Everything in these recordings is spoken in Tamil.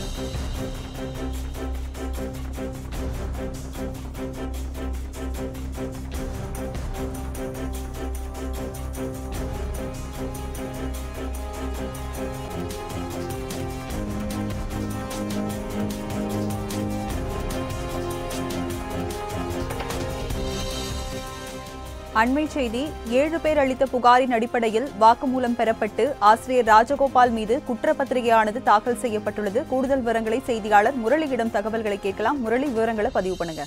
அண்மை செய்தி ஏழு பேர் அளித்த புகாரின் அடிப்படையில் வாக்குமூலம் பெறப்பட்டு ஆசிரியர் ராஜகோபால் மீது குற்றப்பத்திரிகையானது தாக்கல் செய்யப்பட்டுள்ளது கூடுதல் விவரங்களை செய்தியாளர் முரளியிடம் தகவல்களை கேட்கலாம் முரளி விவரங்களை பதிவு பண்ணுங்க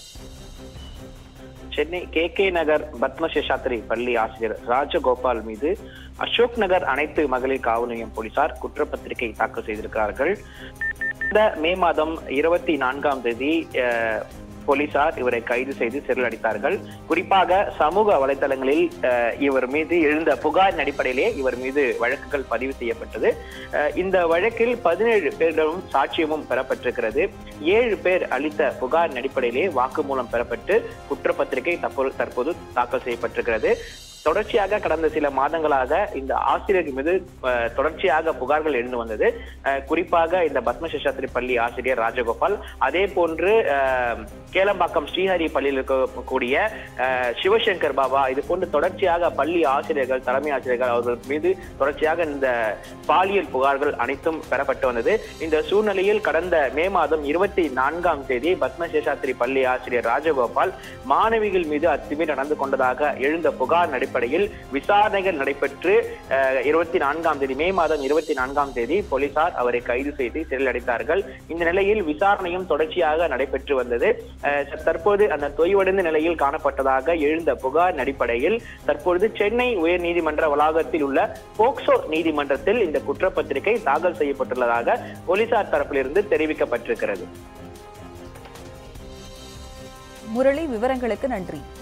சென்னை கே கே நகர் பத்மசேஷாத்திரி பள்ளி ஆசிரியர் ராஜகோபால் மீது அசோக் நகர் அனைத்து மகளிர் காவல் நிலையம் போலீசார் குற்றப்பத்திரிகை தாக்கல் செய்திருக்கிறார்கள் இந்த மே மாதம் இருபத்தி நான்காம் தேதி அஹ், போலீசார் இவரை கைது செய்து சிறையில் அடைத்தார்கள் குறிப்பாக சமூக வலைதளங்களில் அஹ், இவர் மீது எழுந்த புகாரின் அடிப்படையிலே இவர் மீது வழக்குகள் பதிவு செய்யப்பட்டது அஹ், இந்த வழக்கில் பதினேழு பேரிடம் சாட்சியமும் பெறப்பட்டிருக்கிறது ஏழு பேர் அளித்த புகாரின் அடிப்படையிலே வாக்குமூலம் பெறப்பட்டு குற்றப்பத்திரிகை தற்போது தற்போது தாக்கல் செய்யப்பட்டிருக்கிறது தொடர்ச்சியாக கடந்த சில மாதங்களாக இந்த ஆசிரியர் மீது அஹ், தொடர்ச்சியாக புகார்கள் எழுந்து வந்தது அஹ், குறிப்பாக இந்த பத்மசேஷாத்திரி பள்ளி ஆசிரியர் ராஜகோபால் அதே போன்று அஹ், கேளம்பாக்கம் ஸ்ரீஹரி பள்ளியில் இருக்கக்கூடிய அஹ், சிவசங்கர் பாபா இது போன்று தொடர்ச்சியாக பள்ளி ஆசிரியர்கள் தலைமை ஆசிரியர்கள் அவர்கள் மீது தொடர்ச்சியாக இந்த பாலியல் புகார்கள் அனைத்தும் பெறப்பட்டு வந்தது இந்த சூழ்நிலையில் கடந்த மே மாதம் இருபத்தி நான்காம் தேதி பத்மசேஷாத்திரி பள்ளி ஆசிரியர் ராஜகோபால் மாணவிகள் மீது அத்துமீறி நடந்து கொண்டதாக எழுந்த புகார் அடிப்படையில் விசாரணைகள் நடைபெற்று இருபத்தி நான்காம் தேதி மே மாதம் இருபத்தி நான்காம் தேதி போலீசார் அவரை கைது செய்து சிறையில் அடைத்தார்கள் இந்த நிலையில் விசாரணையும் தொடர்ச்சியாக நடைபெற்று வந்தது அஹ், தற்போது அந்த தொய்வடைந்த நிலையில் காணப்பட்டதாக எழுந்த புகார் அடிப்படையில் தற்பொழுது சென்னை உயர் நீதிமன்ற வளாகத்தில் உள்ள போக்சோ நீதிமன்றத்தில் இந்த குற்றப்பத்திரிகை தாக்கல் செய்யப்பட்டுள்ளதாக போலீசார் தரப்பிலிருந்து தெரிவிக்கப்பட்டிருக்கிறது முரளி விவரங்களுக்கு நன்றி